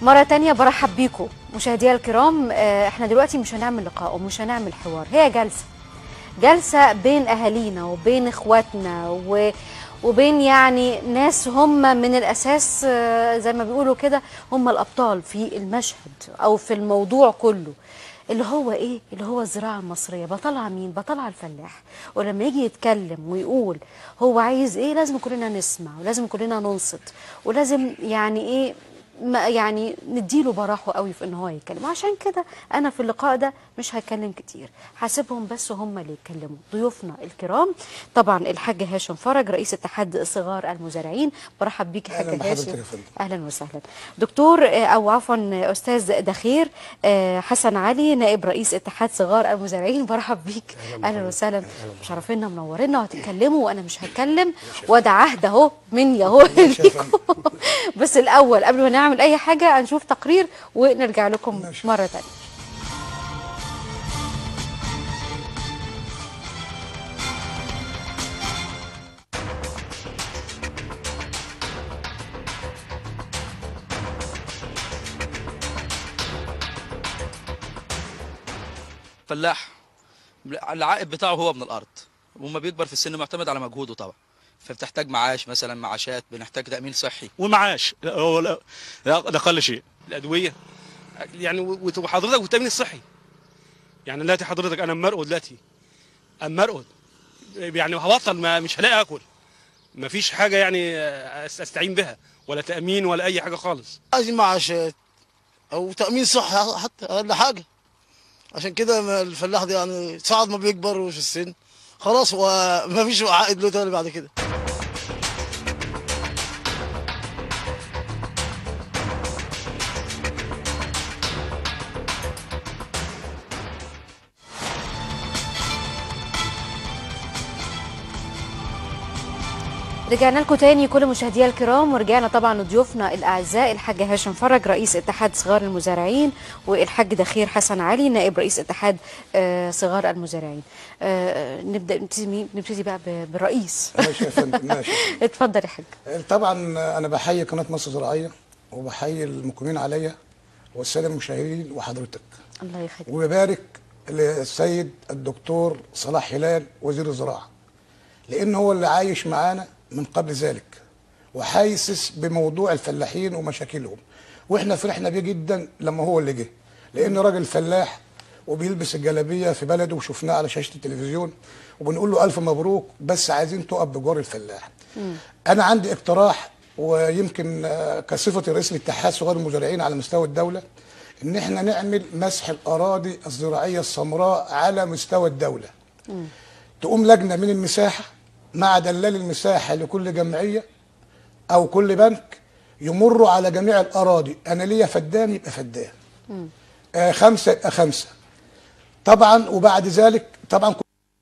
مرة تانية برحب بيكم مشاهدينا الكرام آه، احنا دلوقتي مش هنعمل لقاء ومش هنعمل حوار هي جلسة جلسة بين أهالينا وبين إخواتنا و وبين يعني ناس هم من الأساس آه، زي ما بيقولوا كده هم الأبطال في المشهد أو في الموضوع كله اللي هو ايه اللي هو الزراعه المصريه بطلع مين بطلع الفلاح ولما يجي يتكلم ويقول هو عايز ايه لازم كلنا نسمع ولازم كلنا ننصت ولازم يعني ايه ما يعني نديله براحه قوي في ان هو يتكلم عشان كده انا في اللقاء ده مش هتكلم كتير حاسبهم بس هم اللي يتكلموا ضيوفنا الكرام طبعا الحاج هاشم فرج رئيس اتحاد صغار المزارعين برحب بيك يا أهلاً حاج بحضرتك هاشم يا فندم. اهلا وسهلا دكتور آه، او عفوا استاذ دخير آه، حسن علي نائب رئيس اتحاد صغار المزارعين برحب بيك اهلا وسهلا مشرفينا منورينا وهتتكلموا وانا مش هتكلم وده عهد اهو مني اهو ماشي يا ليكم بس الاول قبل ما نعمل اي حاجه هنشوف تقرير ونرجع لكم ماشي. مره ثانيه فلاح العائد بتاعه هو من الارض وما بيكبر في السن معتمد على مجهوده طبعا فبتحتاج معاش مثلا معاشات بنحتاج تامين صحي ومعاش لا هو لا لا ده اقل شيء الادويه يعني و- وحضرتك والتامين الصحي يعني دلوقتي حضرتك انا مرقد دلوقتي اما مرقد يعني هبطل ما مش هلاقي اكل ما فيش حاجه يعني أس- استعين بها ولا تامين ولا اي حاجه خالص عايزين معاشات او تامين صحي حتى اقل حاجه عشان كده ما الفلاح ده يعني ساعة ما بيكبر في السن خلاص هو ما فيش عائد له تاني بعد كده رجعنا لكم تاني كل مشاهدينا الكرام ورجعنا طبعا لضيوفنا الاعزاء الحاج هاشم فرج رئيس اتحاد صغار المزارعين والحاج دخير حسن علي نائب رئيس اتحاد آه، صغار المزارعين آه، نبدا نبتدي مين- نبتدي بقى ب- بالرئيس ماشي يا فندم ماشي اتفضل يا حاج طبعا انا بحيي قناه مصر زراعيه وبحيي المقيمين عليا والساده المشاهدين وحضرتك الله يخليك وببارك للسيد الدكتور صلاح هلال وزير الزراعه لان هو اللي عايش معانا من قبل ذلك وحاسس بموضوع الفلاحين ومشاكلهم واحنا فرحنا بيه جدا لما هو اللي جه لان راجل فلاح وبيلبس الجلابيه في بلده وشفناه على شاشه التلفزيون وبنقول له الف مبروك بس عايزين تقف بجوار الفلاح انا عندي اقتراح ويمكن آه، كصفه رئيس الاتحاد صغار المزارعين على مستوى الدوله ان احنا نعمل مسح الاراضي الزراعيه السمراء على مستوى الدوله تقوم لجنه من المساحه مع دلال المساحه لكل جمعيه او كل بنك يمروا على جميع الاراضي انا ليا فدان يبقى فدان آه خمسه يبقى خمسه طبعا وبعد ذلك طبعا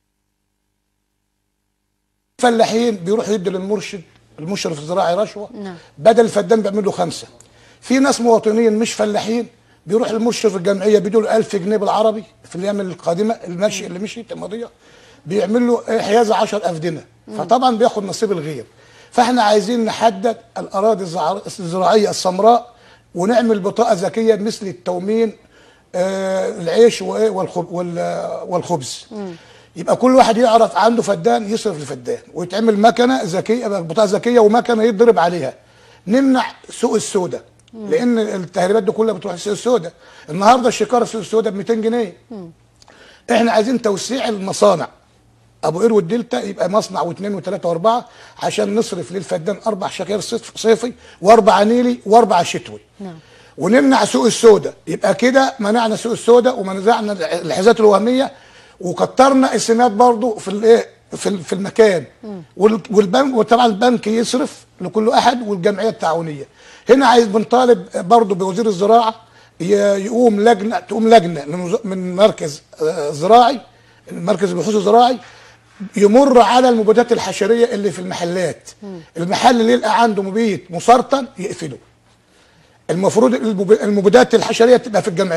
فلاحين بيروح يدي للمرشد المشرف الزراعي رشوه نعم. بدل الفدان بيعمل له خمسه في ناس مواطنين مش فلاحين بيروح المشرف الجمعيه بيدوا له 1000 جنيه بالعربي في الايام القادمه المشي اللي مشيت الماضيه بيعمل له إيه حيازه 10 افدنه فطبعا بياخد نصيب الغير فاحنا عايزين نحدد الاراضي الزع- الزراعيه السمراء ونعمل بطاقه ذكيه مثل التومين آه العيش وإيه والخب وال- والخبز يبقى كل واحد يعرف عنده فدان يصرف لفدان ويتعمل مكنه ذكيه بطاقه ذكيه ومكنه يضرب عليها نمنع سوق السوداء لان التهريبات دي كلها بتروح السوق السوداء النهارده الشكاره في السوق السوداء ب 200 جنيه احنا عايزين توسيع المصانع ابو قير والدلتا يبقى مصنع واثنين وثلاثه واربعه عشان نصرف للفدان اربع شكاير صيف- صيفي واربع نيلي واربع شتوي نعم. ونمنع سوق السوداء يبقى كده منعنا سوق السوداء ومنعنا الحزات الوهميه وكترنا السمات برضو في الايه في ال- في المكان وال- والبنك وطبعا البنك يصرف لكل احد والجمعيه التعاونيه هنا عايز بنطالب برضو بوزير الزراعه ي- يقوم لجنه تقوم لجنه من وز- من مركز آه، زراعي مركز البحوث الزراعي يمر على المبيدات الحشريه اللي في المحلات المحل اللي يلقى عنده مبيد مسرطن يقفله المفروض المب- المبيدات الحشريه تبقى في الجمعيه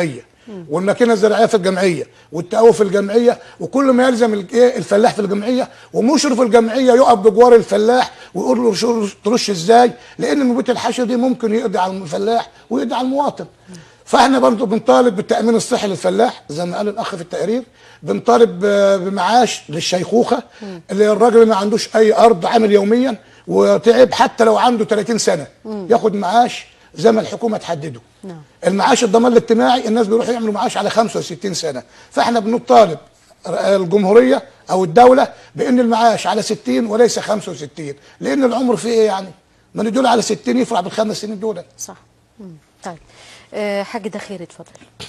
والماكينه الزراعيه في الجمعيه والتقوى في الجمعيه وكل ما يلزم ال- إيه الفلاح في الجمعيه ومشرف الجمعيه يقف بجوار الفلاح ويقول له شو- ترش ازاي لان مبيت الحشر دي ممكن يقضي على الفلاح ويقضي على المواطن فاحنا برضه بنطالب بالتامين الصحي للفلاح زي ما قال الاخ في التقرير بنطالب آه، بمعاش للشيخوخه اللي الراجل اللي ما عندوش اي ارض عامل يوميا وتعب حتى لو عنده 30 سنه ياخد معاش زي ما الحكومه تحدده نعم. المعاش الضمان الاجتماعي الناس بيروحوا يعملوا معاش على 65 سنه فاحنا بنطالب الجمهوريه او الدوله بان المعاش على 60 وليس 65 لان العمر فيه ايه يعني؟ ما ندول على 60 يفرح بالخمس سنين دول صح مم. طيب آه، حاج دخير اتفضل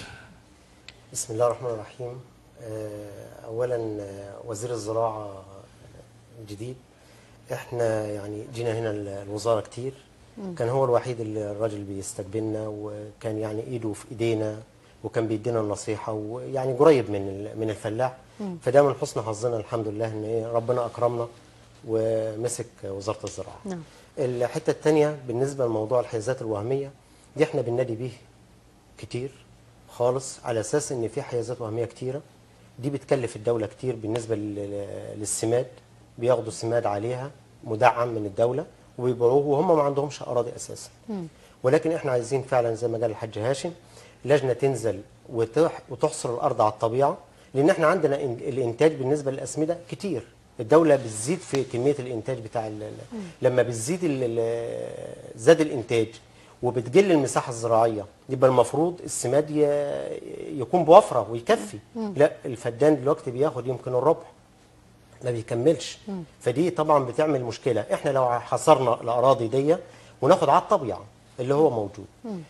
بسم الله الرحمن الرحيم آه، اولا آه، وزير الزراعه الجديد احنا يعني جينا هنا ال- الوزاره كتير كان هو الوحيد اللي الراجل بيستقبلنا وكان يعني ايده في ايدينا وكان بيدينا النصيحه ويعني قريب من ال- من الفلاح فده من حسن حظنا الحمد لله ان إيه ربنا اكرمنا ومسك وزاره الزراعه نعم. الحته الثانيه بالنسبه لموضوع الحيازات الوهميه دي احنا بننادي بيه كتير خالص على اساس ان في حيازات وهميه كتيره دي بتكلف الدوله كتير بالنسبه لل- للسماد بياخدوا سماد عليها مدعم من الدوله وبيبيعوه وهم ما عندهمش اراضي اساسا ولكن احنا عايزين فعلا زي ما قال الحاج هاشم لجنه تنزل وتح وتحصر الارض على الطبيعه لان احنا عندنا إن- الانتاج بالنسبه للاسمده كتير الدوله بتزيد في كميه الانتاج بتاع ال- ال- لما بتزيد ال- ال- زاد الانتاج وبتقل المساحه الزراعيه يبقى المفروض السماد ي- يكون بوفره ويكفي لا الفدان دلوقتي بياخد يمكن الربع ما بيكملش فدي طبعا بتعمل مشكله احنا لو حصرنا الاراضي دي وناخد على الطبيعه اللي هو موجود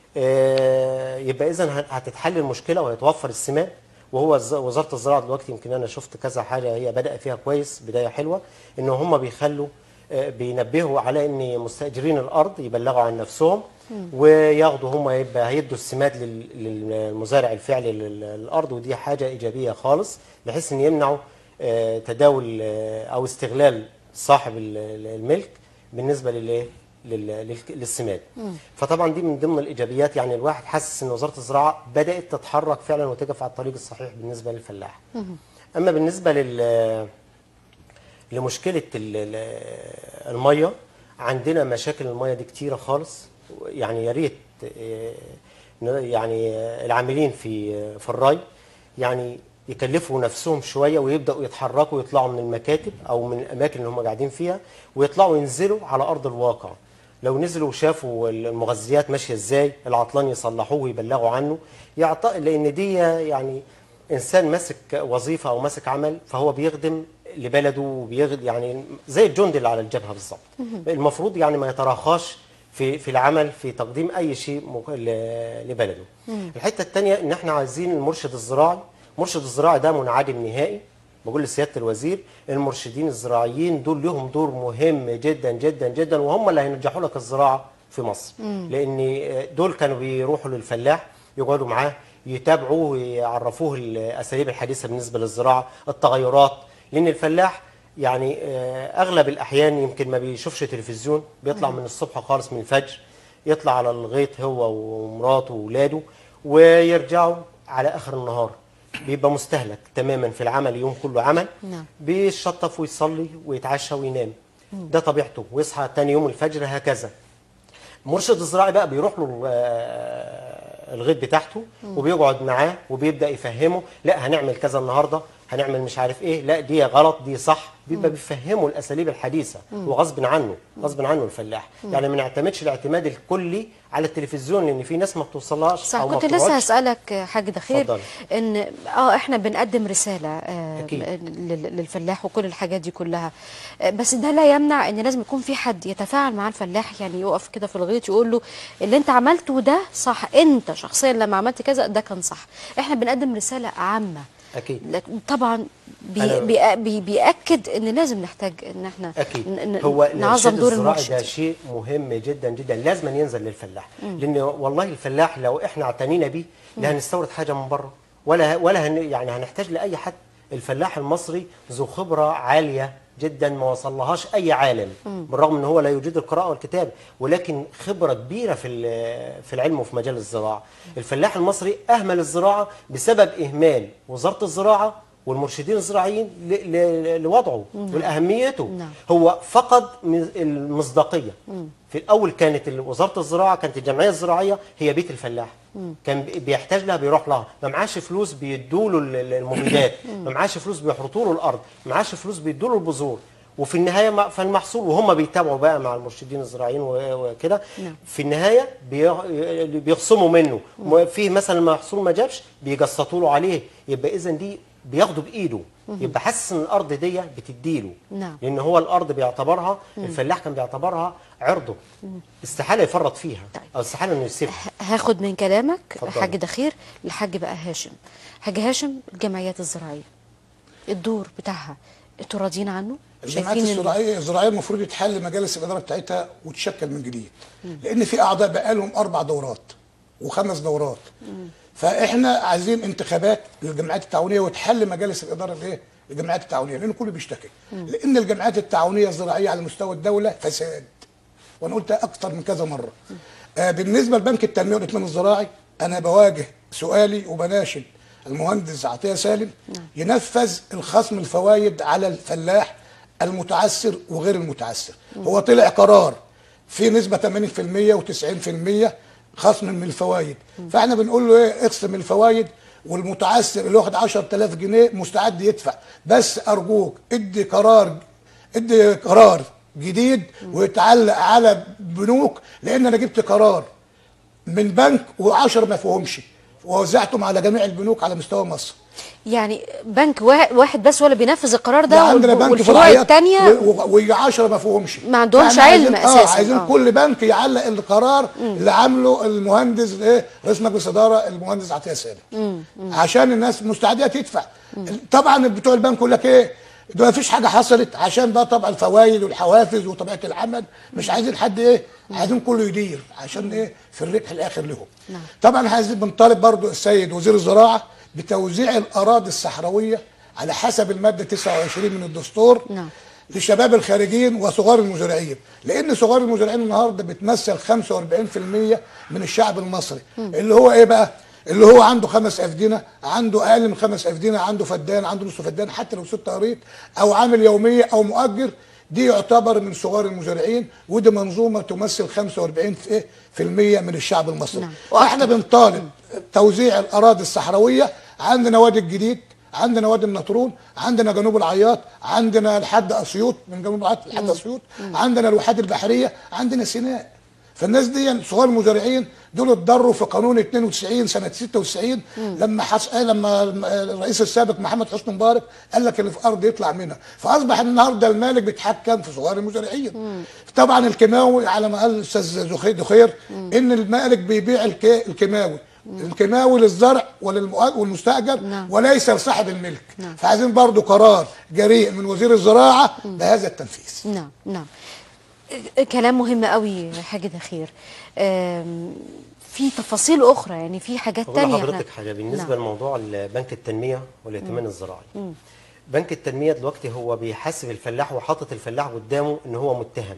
آه يبقى اذا هتتحل المشكله وهيتوفر السماد وهو الز- وزاره الزراعه دلوقتي يمكن انا شفت كذا حاجه هي بدا فيها كويس بدايه حلوه ان هم بيخلوا آه، بينبهوا على ان مستاجرين الارض يبلغوا عن نفسهم وياخدوا هم يبقى هيدوا السماد لل- للمزارع الفعلي لل- للارض ودي حاجه ايجابيه خالص بحيث ان يمنعوا آه، تداول آه، او استغلال صاحب ال- ال- الملك بالنسبه للايه لل- للك- للسماد فطبعا دي من ضمن الايجابيات يعني الواحد حاسس ان وزاره الزراعه بدات تتحرك فعلا وتقف على الطريق الصحيح بالنسبه للفلاح اما بالنسبه لل لمشكله ال- ال- الميه عندنا مشاكل الميه دي كتيره خالص يعني يا ريت آه، ن- يعني آه، العاملين في آه، في الري يعني يكلفوا نفسهم شويه ويبداوا يتحركوا ويطلعوا من المكاتب او من الاماكن اللي هم قاعدين فيها ويطلعوا ينزلوا على ارض الواقع لو نزلوا وشافوا المغذيات ماشيه ازاي العطلان يصلحوه ويبلغوا عنه يعط... لان دي يعني انسان ماسك وظيفه او ماسك عمل فهو بيخدم لبلده وبيخدم يعني زي الجندي اللي على الجبهه بالظبط المفروض يعني ما يتراخاش في في العمل في تقديم اي شيء مق- ل- لبلده الحته الثانيه ان احنا عايزين المرشد الزراعي المرشد الزراعي ده منعدم نهائي بقول لسياده الوزير المرشدين الزراعيين دول لهم دور مهم جدا جدا جدا وهم اللي هينجحوا لك الزراعه في مصر لان دول كانوا بيروحوا للفلاح يقعدوا معاه يتابعوه ويعرفوه الاساليب الحديثه بالنسبه للزراعه التغيرات لان الفلاح يعني آه، اغلب الاحيان يمكن ما بيشوفش تلفزيون بيطلع من الصبح خالص من الفجر يطلع على الغيط هو ومراته واولاده ويرجعوا على اخر النهار بيبقى مستهلك تماما في العمل يوم كله عمل نعم. بيشطف ويصلي ويتعشى وينام ده طبيعته ويصحى تاني يوم الفجر هكذا مرشد الزراعي بقى بيروح له آه، الغيط بتاعته وبيقعد معاه وبيبدا يفهمه لا هنعمل كذا النهارده هنعمل مش عارف ايه لا دي غلط دي صح بيبقى بيفهمه الاساليب الحديثه وغصب عنه غصب عنه الفلاح يعني ما نعتمدش الاعتماد الكلي على التلفزيون لان في ناس ما بتوصلهاش صح او ما كنت لسه بتقعدش. هسألك آه، حاج دخير اتفضلي. ان اه احنا بنقدم رسالة آه أكيد. لل- للفلاح وكل الحاجات دي كلها آه بس ده لا يمنع ان لازم يكون في حد يتفاعل مع الفلاح يعني يقف كده في الغيط يقول له اللي انت عملته ده صح انت شخصيا لما عملت كذا ده كان صح احنا بنقدم رسالة عامة اكيد لكن طبعا بي أنا- بي بي بيأكد ان لازم نحتاج ان احنا اكيد ن- ن- هو نعظم الإرشاد دور الزراعي ده المرشد شيء مهم جدا جدا لازم أن ينزل للفلاح لان والله الفلاح لو احنا اعتنينا بيه لا هنستورد حاجه من بره ولا ولا هن يعني هنحتاج لاي حد الفلاح المصري ذو خبره عاليه جدا ما وصلهاش اي عالم بالرغم ان هو لا يجيد القراءه والكتابه ولكن خبره كبيره في ال- في العلم وفي مجال الزراعه الفلاح المصري اهمل الزراعه بسبب اهمال وزاره الزراعه والمرشدين الزراعيين ل- ل- لوضعه ولاهميته نعم. هو فقد م- المصداقيه في الاول كانت ال- وزاره الزراعه كانت الجمعيه الزراعيه هي بيت الفلاح كان بي- بيحتاج لها بيروح لها ما معاش فلوس بيدوا له المبيدات ما معاش فلوس بيحرطوا له الارض ما معاش فلوس بيدوا له البذور وفي النهايه ما- فالمحصول وهم بيتابعوا بقى مع المرشدين الزراعيين و- وكده نعم. في النهايه بي- بيخصموا منه م- فيه مثلا محصول ما جابش بيقسطوا له عليه يبقى اذا دي بياخده بايده يبقى حاسس ان الارض دي بتديله نعم. لان هو الارض بيعتبرها الفلاح كان بيعتبرها عرضه استحاله يفرط فيها طيب. او استحاله انه يسيبها هاخد من كلامك اتفضلي. حاج دخير لحاج بقى هاشم حاج هاشم الجمعيات الزراعيه الدور بتاعها انتوا راضيين عنه الجمعيات شايفين إن- الزراعيه الزراعيه المفروض يتحل مجالس الاداره بتاعتها وتشكل من جديد لان في اعضاء بقالهم اربع دورات وخمس دورات فاحنا عايزين انتخابات للجمعيات التعاونيه وتحل مجالس الاداره الايه الجمعيات التعاونيه لان كله بيشتكي لان الجمعيات التعاونيه الزراعيه على مستوى الدوله فساد وانا قلت اكتر من كذا مره آه بالنسبه لبنك التنميه والائتمان الزراعي انا بواجه سؤالي وبناشد المهندس عطيه سالم ينفذ الخصم الفوائد على الفلاح المتعسر وغير المتعسر هو طلع قرار في نسبه 80% و90% خصم من الفوائد فاحنا بنقول له ايه اقسم الفوائد والمتعسر اللي واخد 10000 جنيه مستعد يدفع بس ارجوك ادي قرار ادي قرار جديد ويتعلق على بنوك لان انا جبت قرار من بنك و10 ما فيهمش ووزعتهم على جميع البنوك على مستوى مصر يعني بنك واحد, واحد بس هو اللي بينفذ القرار ده ده عندنا بنك والفروع فرعيات الثانيه و10 ما فيهمش ما عندهمش فإحنا علم عايزين- اه أساساً، عايزين آه. كل بنك يعلق القرار اللي عامله المهندس ايه رئيس مجلس اداره المهندس عطيه سالم عشان الناس مستعده تدفع طبعا بتوع البنك يقول لك ايه ده ما فيش حاجه حصلت عشان ده طبعا الفوائد والحوافز وطبيعه العمل مش عايزين حد ايه عايزين كله يدير عشان ايه في الربح الاخر لهم نعم. طبعا عايزين بنطالب برضو السيد وزير الزراعه بتوزيع الاراضي الصحراويه على حسب الماده 29 من الدستور نعم. للشباب الخارجين وصغار المزارعين لان صغار المزارعين النهارده بتمثل 45% من الشعب المصري اللي هو ايه بقى اللي هو عنده خمس افدنه عنده اقل من خمس افدنه عنده فدان عنده نص فدان حتى لو ست قريط او عامل يوميه او مؤجر دي يعتبر من صغار المزارعين ودي منظومه تمثل 45 في إيه؟ في المية من الشعب المصري نعم. فاحنا بنطالب توزيع الاراضي الصحراويه عندنا وادي الجديد عندنا وادي النطرون عندنا جنوب العياط عندنا لحد اسيوط من جنوب العياط لحد اسيوط عندنا الواحات البحريه عندنا سيناء فالناس دي صغار المزارعين دول اتضروا في قانون 92 سنه 96 لما حس... آه لما الرئيس السابق محمد حسني مبارك قال لك اللي في ارض يطلع منها فاصبح النهارده المالك بيتحكم في صغار المزارعين طبعا الكيماوي على ما قال الاستاذ زخير دخير ان المالك بيبيع الك... الكيماوي الكيماوي للزرع وللمؤ- والمستاجر نعم. وليس لصاحب الملك فعايزين برضو قرار جريء من وزير الزراعه بهذا التنفيذ نعم نعم كلام مهم قوي يا حاج دخير آم، في تفاصيل اخرى يعني في حاجات أقول تانية لحضرتك إحنا- حاجه بالنسبه نعم. لموضوع ال- بنك التنميه والائتمان الزراعي بنك التنميه دلوقتي هو بيحاسب الفلاح وحاطط الفلاح قدامه ان هو متهم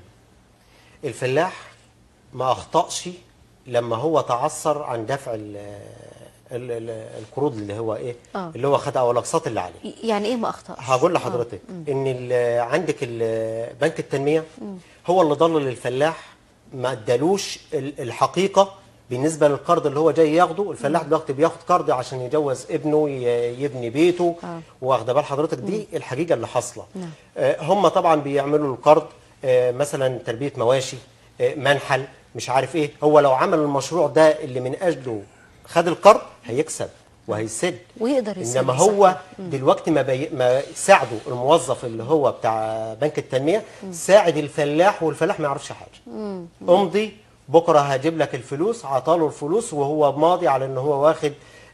الفلاح ما اخطاش لما هو تعثر عن دفع ال ال ال القروض اللي هو ايه آه. اللي هو خدها او الاقساط اللي عليه يعني ايه ما اخطاش هقول لحضرتك ان ال- عندك ال- بنك التنميه هو اللي ضلل الفلاح ما ادالوش ال- الحقيقه بالنسبه للقرض اللي هو جاي ياخده الفلاح دلوقتي بياخد قرض عشان يجوز ابنه ي- يبني بيته آه. واخده بال حضرتك دي الحقيقه اللي حاصله نعم. آه، هم طبعا بيعملوا القرض آه، مثلا تربيه مواشي آه، منحل مش عارف ايه هو لو عمل المشروع ده اللي من اجله خد القرض هيكسب وهيسد ويقدر يسد انما صح. هو دلوقتي ما, بي... ما ساعده الموظف اللي هو بتاع بنك التنميه ساعد الفلاح والفلاح ما يعرفش حاجه امضي بكره هجيب لك الفلوس عطاله الفلوس وهو ماضي على ان هو واخد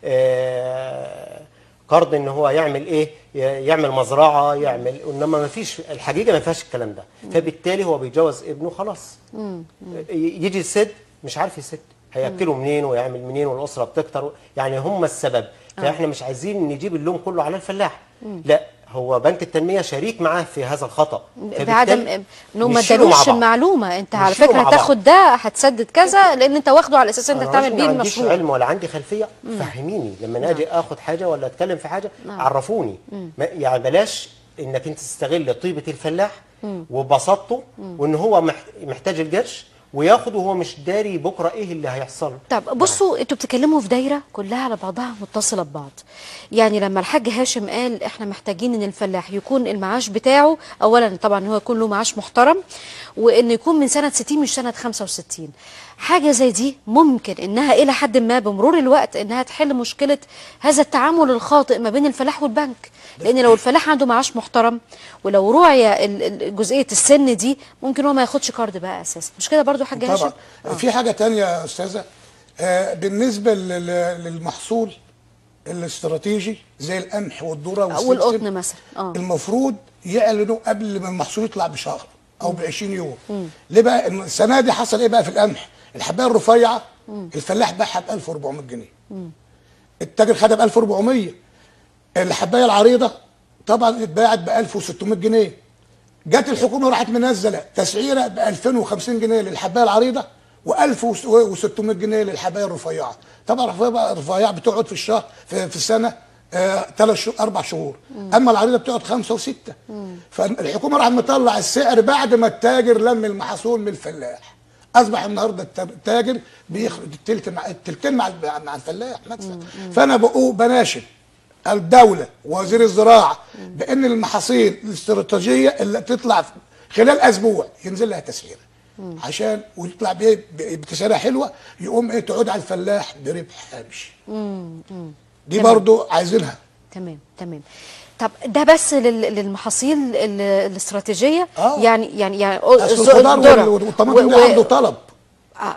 آه قرض ان هو يعمل ايه ي- يعمل مزرعه يعمل انما ما فيش الحقيقه ما فيهاش الكلام ده فبالتالي هو بيجوز ابنه خلاص ي- يجي يسد مش عارف يسد هياكله منين ويعمل منين والاسره بتكتر يعني هم السبب فاحنا مش عايزين نجيب اللوم كله على الفلاح لا هو بنك التنميه شريك معاه في هذا الخطا بعدم فبالتالي انه ما نشيله مع ادالوش بعض. المعلومه انت على نشيله فكره مع بعض. هتاخد ده هتسدد كذا لان انت واخده على اساس انت أنا هتعمل راجل بيه ما عنديش المشروع علم ولا عندي خلفيه فهميني لما اجي اخد حاجه ولا اتكلم في حاجه عرفوني ما- يعني بلاش انك انت تستغل طيبه الفلاح وبساطته وان هو مح- محتاج القرش وياخد وهو مش داري بكره ايه اللي هيحصل له. طب بصوا انتوا بتتكلموا في دايره كلها على بعضها متصله ببعض يعني لما الحاج هاشم قال احنا محتاجين ان الفلاح يكون المعاش بتاعه اولا طبعا هو يكون له معاش محترم وان يكون من سنه 60 مش سنه 65 حاجه زي دي ممكن انها الى حد ما بمرور الوقت انها تحل مشكله هذا التعامل الخاطئ ما بين الفلاح والبنك لان لو الفلاح عنده معاش محترم ولو راعي ال- ال- جزئيه السن دي ممكن هو ما ياخدش كارد بقى اساسا مش كده برضو حاج هاشم طبعا في حاجه تانية يا استاذه آه، بالنسبه لل- للمحصول الاستراتيجي زي القمح والذره والسمسم والقطن مثلا اه المفروض يعلنوا قبل ما المحصول يطلع بشهر او ب 20 يوم ليه بقى إن السنه دي حصل ايه بقى في القمح الحبايه الرفيعه الفلاح باعها ب 1400 جنيه التاجر خدها ب 1400 الحبايه العريضه طبعا اتباعت ب 1600 جنيه جت الحكومه راحت منزله تسعيره ب 2050 جنيه للحبايه العريضه و1600 جنيه للحبايه الرفيعه طبعا الرفيعه الرفيعه بتقعد في الشهر في, في السنه ثلاث شهور اربع شهور اما العريضه بتقعد خمسه وسته فالحكومه راح مطلع السعر بعد ما التاجر لم المحصول من الفلاح اصبح النهارده الت- التاجر بيخرج التلت مع التلتين مع الب- مع الفلاح مكسب فانا بقول بناشد الدوله ووزير الزراعه بان المحاصيل الاستراتيجيه اللي تطلع في- خلال اسبوع ينزل لها تسعيره عشان ويطلع بإيه؟ ب- بتسعيره حلوه يقوم ايه تعود على الفلاح بربح هامش دي تمام. برضو عايزينها تمام تمام طب ده بس لل- للمحاصيل ال- الاستراتيجيه آه. يعني يعني يعني اصل الز- الخضار الذرة وال- والطماطم دي و- و- عنده طلب آه.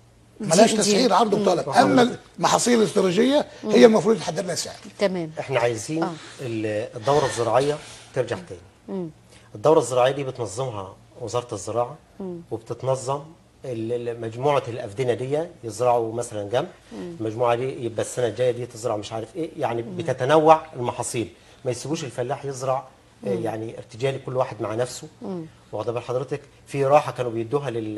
ملاش دي- تسعير عرض وطلب اما المحاصيل الاستراتيجيه هي المفروض يحدد لها سعر تمام احنا عايزين آه. ال- الدوره الزراعيه ترجع تاني الدوره الزراعيه دي بتنظمها وزاره الزراعه وبتتنظم ال- ال- مجموعه الافدنه دي يزرعوا مثلا جمح المجموعه دي يبقى السنه الجايه دي تزرع مش عارف ايه يعني بتتنوع المحاصيل ما يسيبوش الفلاح يزرع آه، يعني ارتجالي كل واحد مع نفسه واخد بال حضرتك في راحه كانوا بيدوها لل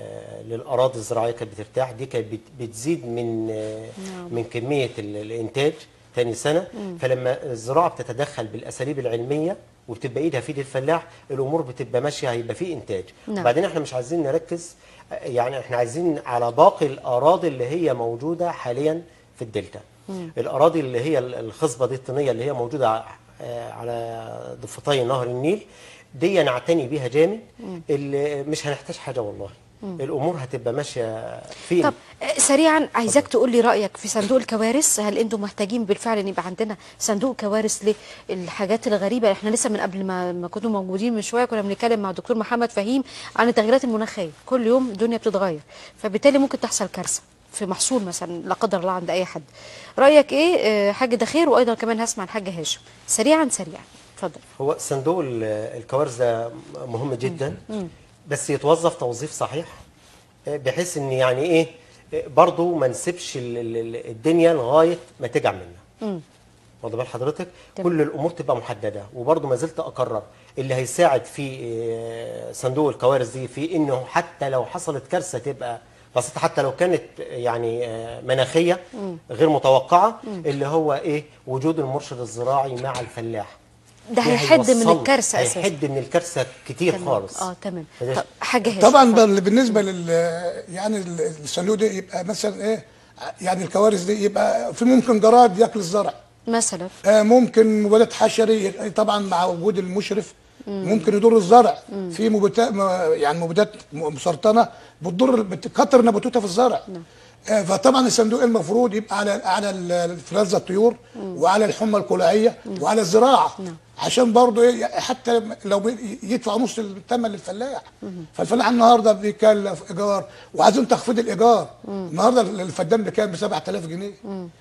للاراضي الزراعيه كانت بترتاح دي كانت بت- بتزيد من آه، من كميه ال- الانتاج تاني سنه فلما الزراعه بتتدخل بالاساليب العلميه وبتبقى ايدها في ايد الفلاح الامور بتبقى ماشيه هيبقى في انتاج نعم. وبعدين احنا مش عايزين نركز آه، يعني احنا عايزين على باقي الاراضي اللي هي موجوده حاليا في الدلتا الاراضي اللي هي ال- الخصبه دي الطينيه اللي هي موجوده آه، على ضفتي نهر النيل دي نعتني بيها جامد اللي مش هنحتاج حاجه والله الامور هتبقى ماشيه فين طب آه، سريعا عايزاك تقول لي رايك في صندوق الكوارث هل انتم محتاجين بالفعل ان يبقى عندنا صندوق كوارث للحاجات الغريبه احنا لسه من قبل ما ما كنتوا موجودين من شويه كنا بنتكلم مع الدكتور محمد فهيم عن التغييرات المناخيه كل يوم الدنيا بتتغير فبالتالي ممكن تحصل كارثه في محصول مثلا لا قدر الله عند اي حد رايك ايه آه، حاج ده خير وايضا كمان هسمع الحاج هاشم سريعا سريعا اتفضل هو صندوق ال- الكوارث ده مهم جدا بس يتوظف توظيف صحيح آه، بحيث ان يعني ايه آه، برضه ما نسيبش ال- ال- ال- الدنيا لغايه ما تجع منا واخد بال حضرتك تمام. كل الامور تبقى محدده وبرضه ما زلت اكرر اللي هيساعد في آه، صندوق الكوارث دي في انه حتى لو حصلت كارثه تبقى بسيطه حتى لو كانت يعني آه، مناخيه غير متوقعه اللي هو ايه وجود المرشد الزراعي مع الفلاح ده دي هيحد من هيوصل- الكارثه اساسا هيحد من الكارثه كتير تمام. خالص اه تمام فده- طب حاج هاشم طبعا اتفضل. بل- بالنسبه لل يعني ال- الصندوق ده يبقى مثلا ايه يعني الكوارث دي يبقى في ممكن جراد ياكل الزرع مثلا آه، ممكن مبيدات حشري طبعا مع وجود المشرف ممكن يضر الزرع في مبيدات يعني مبيدات مسرطنه بتضر بتكتر نباتاتها في الزرع آه، فطبعا الصندوق المفروض يبقى على على الانفلونزا الطيور وعلى الحمى الكلاعيه وعلى الزراعه عشان برضه ايه حتى لو بي- يدفع نص الثمن للفلاح فالفلاح النهارده بيكلف ايجار وعايزين تخفيض الايجار النهارده الفدان بكام ب 7000 جنيه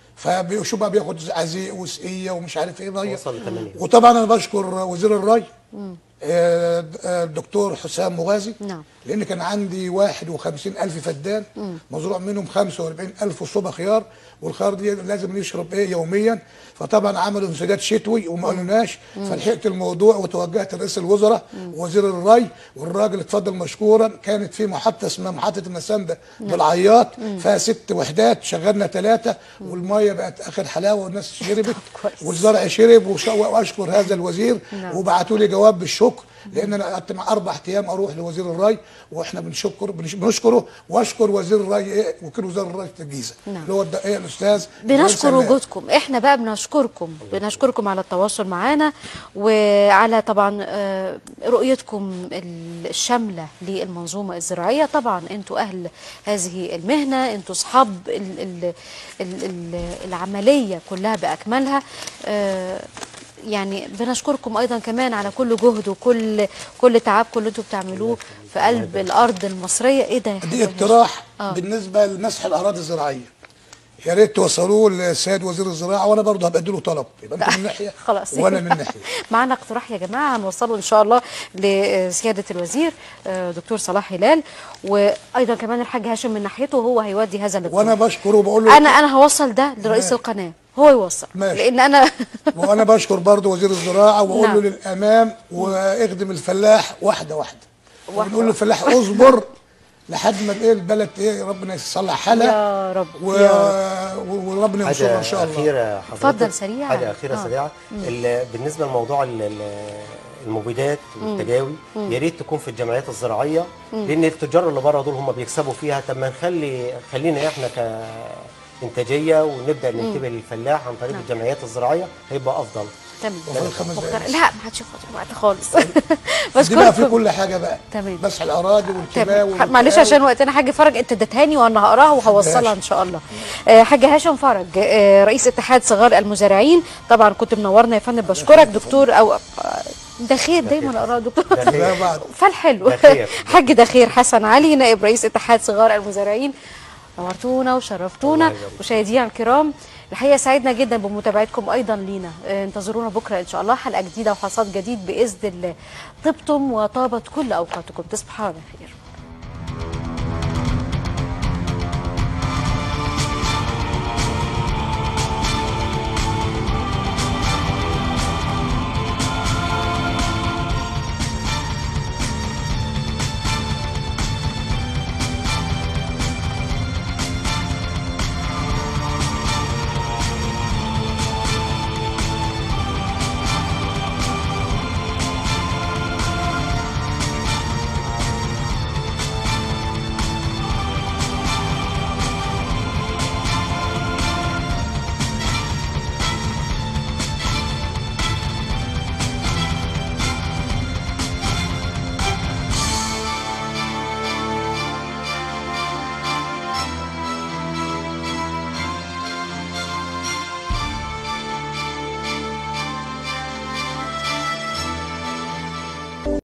فشو بقى بياخد عزيق وسقيه ومش عارف ايه ميه وصل ل 8. وطبعا انا بشكر وزير الري آه، آه، الدكتور حسام مغازي نعم. لان كان عندي 51 الف فدان مزروع منهم 45 الف صوبة خيار والخيار دي لازم نشرب ايه يوميا فطبعا عملوا انسداد شتوي وما قالوناش فلحقت الموضوع وتوجهت لرئيس الوزراء ووزير الري والراجل اتفضل مشكورا كانت في محطه اسمها محطه المسانده بالعياط فيها ست وحدات شغلنا ثلاثه والميه بقت اخر حلاوه والناس شربت كويس. والزرع شرب وش- واشكر هذا الوزير نعم. وبعتوا لي جواب بالشكر لان انا قعدت مع اربع ايام اروح لوزير الري واحنا بنشكر بنش- بنشكره واشكر وزير الري ايه وكيل وزير الري في الجيزه نعم. اللي هو الد- ايه الاستاذ جمال بنشكر سلام. وجودكم احنا بقى بنشكركم بنشكركم على التواصل معنا وعلى طبعا آه، رؤيتكم الشامله للمنظومه الزراعيه طبعا انتوا اهل هذه المهنه انتوا اصحاب ال- ال- ال- ال- العمليه كلها باكملها آه، يعني بنشكركم ايضا كمان على كل جهد وكل كل تعبكم اللي انتوا بتعملوه في قلب الارض المصريه ايه ده يا دي حلو يا هاشم؟ اقتراح آه. بالنسبه لمسح الاراضي الزراعيه يا ريت توصلوه للسيد وزير الزراعه وانا برضه هبقى اديله طلب يبقى انت من ناحيه خلاص وانا من ناحيه معنا اقتراح يا جماعه هنوصله ان شاء الله لسياده الوزير آه، دكتور صلاح هلال وايضا كمان الحاج هاشم من ناحيته هو هيودي هذا الاقتراح وانا بشكره وبقول له انا انا هوصل ده لرئيس ماشي. القناه هو يوصل ماشي. لان انا وانا بشكر برضه وزير الزراعه واقول نعم. له للامام واخدم الفلاح واحده واحده واحدة ونقول للفلاح اصبر لحد ما ايه البلد ايه ربنا يصلح حالها يا رب و... يا و- وربنا ينصرنا حاجه ان شاء الله اخيره حضرتك اتفضل سريعاً. حاجه اخيره آه. سريعه ال- بالنسبه لموضوع ال- ال- المبيدات والتجاوي يا ريت تكون في الجمعيات الزراعيه لان التجار اللي بره دول هم بيكسبوا فيها طب ما نخلي خلينا احنا كانتاجيه ونبدا ننتبه للفلاح عن طريق الجمعيات الزراعيه هيبقى افضل تمام وفي خمس مختار- دقايق. لا ما حدش ياخد وقت خالص دي بقى في بشكركم كل حاجه بقى تمام. مسح الاراضي والكيماوي تمام معلش والتقاوي. عشان وقتنا حاج فرج انت اديتهاني وانا هقراها وهوصلها ان شاء الله آه، حاج هاشم فرج آه، رئيس اتحاد صغار المزارعين طبعا كنت منورنا يا فندم بشكرك دكتور او آه، ده خير دايما اقراه دكتور ده خير. لا بعد فالحلو ده خير. حاج ده خير حسن علي نائب رئيس اتحاد صغار المزارعين نورتونا وشرفتونا الله يبارك. مشاهدينا الكرام الحقيقه سعدنا جدا بمتابعتكم ايضا لينا آه، انتظرونا بكره ان شاء الله حلقه جديده وحصاد جديد باذن الله طبتم وطابت كل اوقاتكم تصبحوا على خير